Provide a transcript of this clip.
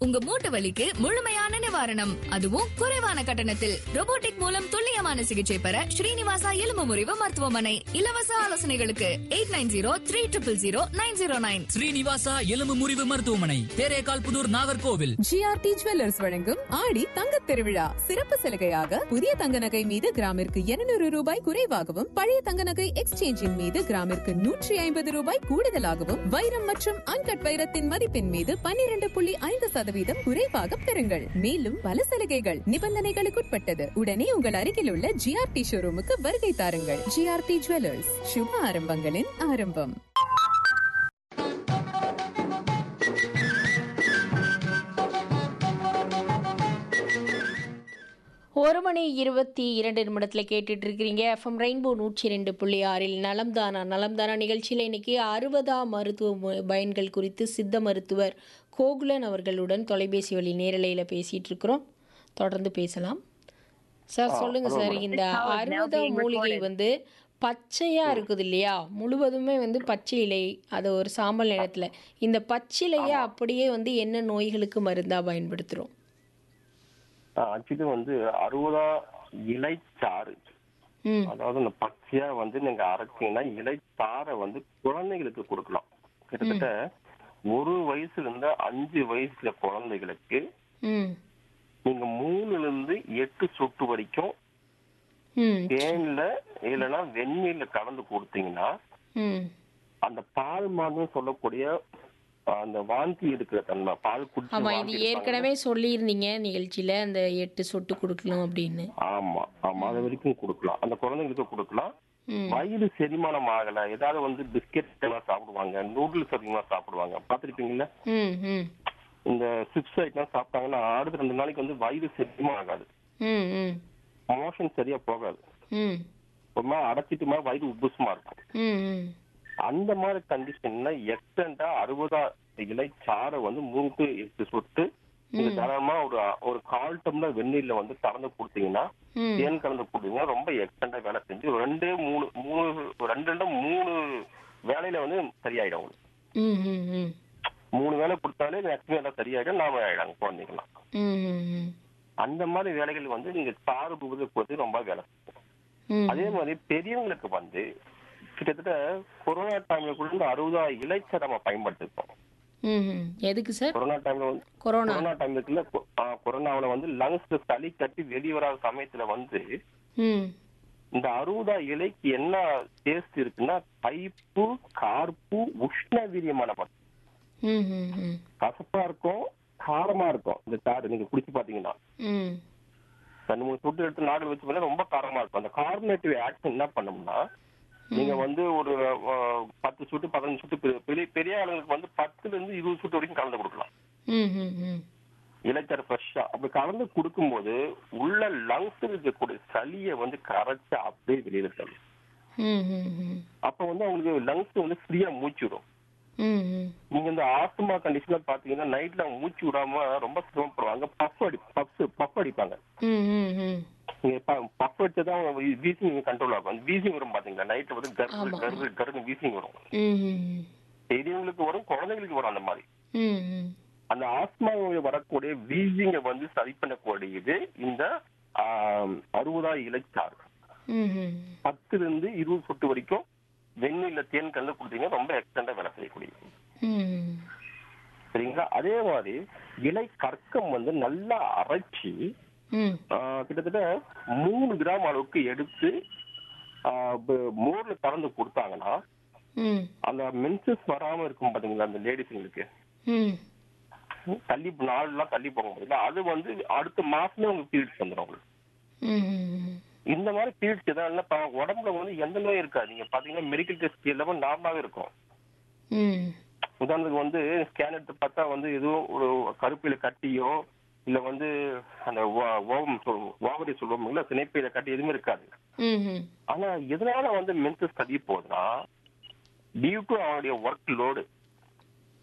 உங்க மூட்டு வலிக்கு முழுமையான நிவாரணம் அதுவும் குறைவான கட்டணத்தில் robotic மூலம் துல்லியமான சிகிச்சை பெற ஸ்ரீனிவாசா எலும்பு முறிவு மருத்துவமனை இலவச ஆலோசனைகளுக்கு eight nine zero three triple zero nine zero nine Srinivasa எலும்பு முறிவு மருத்துவமனை தேரேகால் புதூர் நாகர்கோவில் ஜிஆர்டி ஜுவல்லர்ஸ் வழங்கும் ஆடி தங்கத் திருவிழா சிறப்பு சலுகையாக புதிய தங்க நகை மீது கிராமிற்கு 200 ரூபாய் குறைவாகவும் பழைய தங்க நகை எக்ஸ்சேஞ்சின் மீது கிராமிற்கு நூற்றி ஐம்பது ரூபாய் கூடுதலாகவும் வைரம் மற்றும் அன்கட் வைரத்தின் மதிப்பின் மீது பன்னிரண்டு புள்ளி ஐந்து சதவீதம் குறைவாக பெறுங்கள் மேலும் பல சலுகைகள் நிபந்தனைகளுக்குட்பட்டது உடனே உங்கள் அருகில் உள்ள ஜிஆர்டி ஷோரூமுக்கு வருகை தாருங்கள் ஜிஆர்டி ஜுவல்லர்ஸ் சுப ஆரம்பங்களின் ஆரம்பம் ஒரு மணி இருபத்தி இரண்டு நிமிடத்தில் கேட்டுட்டு இருக்கிறீங்க எஃப்எம் ரெயின்போ நூற்றி ரெண்டு புள்ளி ஆறில் நலம்தானா நலம்தானா நிகழ்ச்சியில் இன்னைக்கு அறுபதாம் மருத்துவ மு- பயன்கள் குறித்து சித்த மருத்துவர் கோகுலன் அவர்களுடன் தொலைபேசி வழி நேரலையில் பேசிட்டு இருக்கிறோம் தொடர்ந்து பேசலாம் சார் சொல்லுங்க சார் இந்த அறுபதாம் மூலிகை வந்து பச்சையா இருக்குது இல்லையா முழுவதுமே வந்து பச்சை இலை அது ஒரு சாம்பல் நிறத்துல இந்த பச்சிலையை அப்படியே வந்து என்ன நோய்களுக்கு மருந்தா பயன்படுத்துறோம் ஆக்சுவலி வந்து அறுபதா இலைச்சாறு ம் அதாவது இந்த பச்சையா வந்து நீங்க அரைச்சீங்கன்னா இலைச்சாறை வந்து குழந்தைகளுக்கு கொடுக்கலாம் கிட்டத்தட்ட ஒரு வயசுல இருந்து அஞ்சு வயசுல குழந்தைகளுக்கு ம் நீங்க மூணுல இருந்து எட்டு சொட்டு வரைக்கும் ம் தேன்ல இல்லைன்னா வெந்நீர்ல கலந்து கொடுத்தீங்கன்னா ம் அந்த பால் மான்னு சொல்லக்கூடிய அந்த வாந்தி இருக்கிற தன்மை பால் குடிச்சு ஆமா வாந்தி இது எடுப்பாங்கல்ல? ஏற்கனவே சொல்லியிருந்தீங்க நிகழ்ச்சியில அந்த எட்டு சொட்டு கொடுக்கலாம் அப்படின்னு ஆமா ஆமா அது வரைக்கும் கொடுக்கலாம் அந்த குழந்தைங்களுக்கு கொடுக்கலாம் ம் வயிறு செரிமானம் ஆகல ஏதாவது வந்து பிஸ்கெட் எல்லாம் சாப்பிடுவாங்க நூடுல்ஸ் அதிகமா சாப்பிடுவாங்க பாத்திருப்பீங்கல்ல ம் ம் இந்த சிப்ஸ் ஐட்டம் சாப்பிட்டாங்கன்னா அடுத்த ரெண்டு நாளைக்கு வந்து வயிறு செரிமானம் ஆகாது ம் ம் மோஷன் சரியா போகாது ம் ஒரு மாதிரி அடைச்சிட்டு மாதிரி வயிறு உப்புசமா இருக்கும் ம் ம் அந்த மாதிரி கண்டிஷன்ல எக்ஸ்டெண்டா அறுபதா இலை சாறை வந்து மூணு to எட்டு சொட்டு நீங்க தாராளமா ஒரு ஒரு கால் டம்ளர் வெந்நீர்ல வந்து கலந்து கொடுத்தீங்கன்னா ம் தேன் கலந்து கொடுத்தீங்கன்னா ரொம்ப எக்ஸ்டெண்டா வேலை செஞ்சு ஒரு ரெண்டு மூணு மூணு ஒரு ரெண்டு ரெண்டு மூணு வேலையில வந்து சரியாயிடும் உங்களுக்கு ம் ம் ம் மூணு வேலை கொடுத்தாலே மேக்ஸிமம் எல்லாம் சரியாயிடும் நாம ஆயிடும் குழந்தைங்களாம் ம் ம் ம் அந்த மாதிரி வேலைகள் வந்து நீங்க சாறு புகுது பொறுத்து ரொம்ப வேலை செய்யும். ம் அதே மாதிரி பெரியவங்களுக்கு வந்து கிட்டத்தட்ட கொரோனா டைம்ல கூட இந்த அறுபதா இலைச்சை நம்ம பயன்படுத்திருக்கோம் ம் ம் எதுக்கு சார் கொரோனா டைம்ல வந்து கொரோனா கொரோனா டைம்ல இருக்குல்ல கொ- ஆ, கொரோனாவுல வந்து லங்ஸ்ல சளி கட்டி வெளியே வராத சமயத்துல வந்து ம் இந்த அறுபதா இலைக்கு என்ன டேஸ்ட் இருக்குன்னா கைப்பு கார்ப்பு உஷ்ண வீரியமான பட்டம் ம் ம் ம் கசப்பா இருக்கும் காரமா இருக்கும் இந்த சாறு நீங்க குடிச்சு பாத்தீங்கன்னா ம் ரெண்டு மூணு சொட்டு எடுத்து நாடு வச்சு பண்ணா ரொம்ப காரமா இருக்கும் அந்த கார்பனேட்டிவ் ஆக்ஷன் என்ன பண்ணோம்னா நீங்க வந்து ஒரு அஹ், பத்து சொட்டு பதினஞ்சு சொட்டு பெ- பெரிய பெரிய ஆளுங்களுக்கு வந்து பத்துல இருந்து இருபது சொட்டு வரைக்கும் கலந்து கொடுக்கலாம் ம் ம் ம் இலைச்சர் ஃப்ரெஷ்ஷா அப்படி கலந்து கொடுக்கும்போது உள்ள லங்ஸ் இருக்கக்கூடிய சளியை வந்து கரைச்சு அப்படியே வெளியில தள்ளும் ம் ம் ம் அப்ப வந்து அவங்களுக்கு லங்ஸ் வந்து ஃப்ரீயா மூச்சு விடும் ம் ம் நீங்க இந்த ஆஸ்துமா கண்டிஷன்ல பாத்தீங்கன்னா நைட்ல அவங்க மூச்சு விடாம ரொம்ப சிரமப்படுவாங்க பஃப் அடி பஃப் பஃப் அடிப்பாங்க ம் ம் ம் நீங்க பஃப் அடிச்சதான் வீசிங் கண்ட்ரோல் ஆகும் அந்த வீசிங் வரும் பாத்தீங்களா நைட்ல வந்து கரு ஆமா. கரு கருன்னு வீசிங் வரும் ம் ம் பெரியவங்களுக்கு வரும் குழந்தைங்களுக்கு வரும் அந்த மாதிரி ம் ம் அந்த ஆஸ்மா வரக்கூடிய வீசிங்க வந்து சரி பண்ணக்கூடியது இந்த ஆம், அறுபதா இலைச்சாறு ம் ம் பத்துல இருந்து இருபது சொட்டு வரைக்கும் வெந்நீர்ல தேன் கலந்து கொடுத்தீங்கன்னா ரொம்ப எக்ஸ்டெண்டா வேலை செய்யக்கூடியது ம் சரிங்களா அதே மாதிரி இலை கற்கம் வந்து நல்லா அரைச்சி ம் ஆ, கிட்டத்தட்ட மூணு கிராம் அளவுக்கு எடுத்து ஆ, ப- மோர்ல கலந்து கொடுத்தாங்கன்னா ம் அந்த மென்சஸ் வராம இருக்கும் பாத்தீங்களா அந்த லேடிஸுங்களுக்கு ம் தள்ளி நாள்லாம் தள்ளி போக முடியல அது வந்து அடுத்த மாசமே உங்களுக்கு பீரியட்ஸ் வந்துடும் உங்களுக்கு ம் ம் இந்த மாதிரி பீரியட்ஸ் எதாவது இல்ல, ப- உடம்புல வந்து எந்த நோயும் இருக்காது நீங்க பாத்தீங்கன்னா மெடிக்கல் டெஸ்ட் எல்லாமே நார்மலாவே இருக்கும் ம் உதாரணத்துக்கு வந்து ஸ்கேன் எடுத்து பார்த்தா வந்து எதுவும் ஒரு கருப்பையில கட்டியோ இல்ல வந்து அந்த ஓ- ஓவம் சொல் ஓவரி சொல்லுவோம்ல சினைப்பையில கட்டி எதுவுமே இருக்காது ம் ம் ஆனா எதனால வந்து மென்சஸ் கதி போகுதுன்னா டியூ டு அவனுடைய ஒர்க் லோடு